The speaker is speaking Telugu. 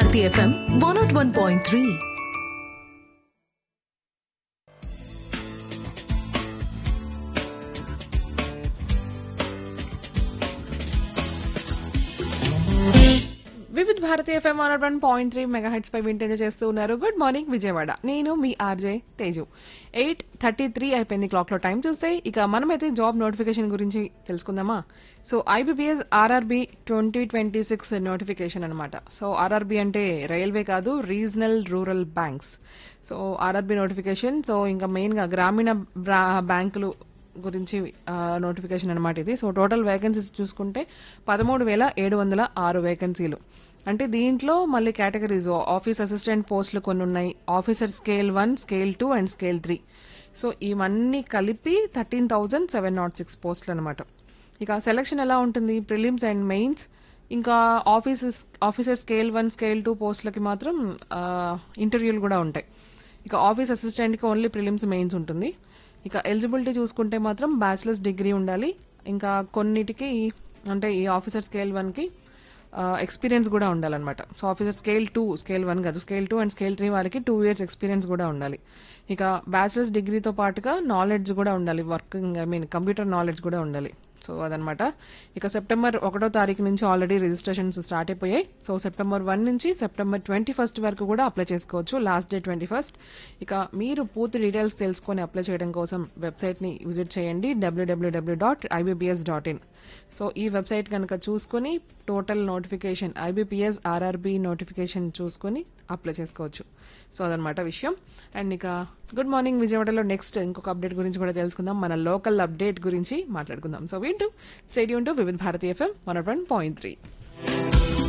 Bharati FM one not one point three Vividh Bharati FM one one point three mega hertz పై వింటేజ్ చేస్తూ ఉన్నారు గుడ్ మార్నింగ్ విజయవాడ నేను మీ RJ Teju eight thirty three అయిపోయింది క్లాక్ లో టైం చూస్తే ఇక మనమైతే జాబ్ నోటిఫికేషన్ గురించి తెలుసుకుందామా so IBPS RRB twenty twenty six notification అనమాట సో ఆర్ఆర్బి అంటే రైల్వే కాదు regional rural banks so RRB notification so ఇంకా మెయిన్ గా గ్రామీణ బ్రా- బ్యాంకులు గురించి నోటిఫికేషన్ అనమాట ఇది సో టోటల్ వేకెన్సీస్ చూసుకుంటే పదమూడు వేల ఏడు వందల ఆరు వేకెన్సీలు అంటే దీంట్లో మళ్ళీ కేటగిరీస్ ఆఫీస్ అసిస్టెంట్ పోస్టులు కొన్ని ఉన్నాయి officer scale one scale two and scale three so ఇవన్నీ కలిపి thirteen thousand seven not six పోస్టులు అనమాట ఇక సెలక్షన్ ఎలా ఉంటుంది ప్రిలిమ్స్ అండ్ మెయిన్స్ ఇంకా office officer scale one scale two పోస్టులకి మాత్రం ఇంటర్వ్యూలు కూడా ఉంటాయి ఇక ఆఫీస్ అసిస్టెంట్కి ఓన్లీ ప్రిలిమ్స్ మెయిన్స్ ఉంటుంది ఇక ఎలిజిబిలిటీ చూసుకుంటే మాత్రం బ్యాచిలర్స్ డిగ్రీ ఉండాలి ఇంకా కొన్నిటికి అంటే ఈ ఆఫీసర్ స్కేల్ వన్కి ఎక్స్పీరియన్స్ కూడా ఉండాలన్నమాట so officer scale two scale one కాదు scale two and scale three వాళ్ళకి టూ ఇయర్స్ ఎక్స్పీరియన్స్ కూడా ఉండాలి ఇక బ్యాచిలర్స్ డిగ్రీతో పాటుగా నాలెడ్జ్ కూడా ఉండాలి working I mean computer knowledge కూడా ఉండాలి సో అదనమాట ఇక సెప్టెంబర్ ఒకటో తారీఖు నుంచి ఆల్రెడీ రిజిస్ట్రేషన్స్ స్టార్ట్ అయిపోయాయి సో సెప్టెంబర్ వన్ నుంచి సెప్టెంబర్ ట్వంటీ ఫస్ట్ వరకు కూడా అప్లై చేసుకోవచ్చు లాస్ట్ డే ట్వంటీ ఫస్ట్ ఇక మీరు పూర్తి డీటెయిల్స్ తెలుసుకొని అప్లై చేయడం కోసం వెబ్సైట్ని విజిట్ చేయండి W W W dot IBPS dot in so ఈ వెబ్సైట్ కనుక చూసుకొని total notification IBPS RRB notification చూసుకొని అప్లై చేసుకోవచ్చు సో అదనమాట విషయం అండ్ ఇక గుడ్ మార్నింగ్ విజయవాడలో నెక్స్ట్ ఇంకొక అప్డేట్ గురించి కూడా తెలుసుకుందాం మన లోకల్ అప్డేట్ గురించి మాట్లాడుకుందాం సో వింటూ stay tuned to Vividh Bharati FM one point three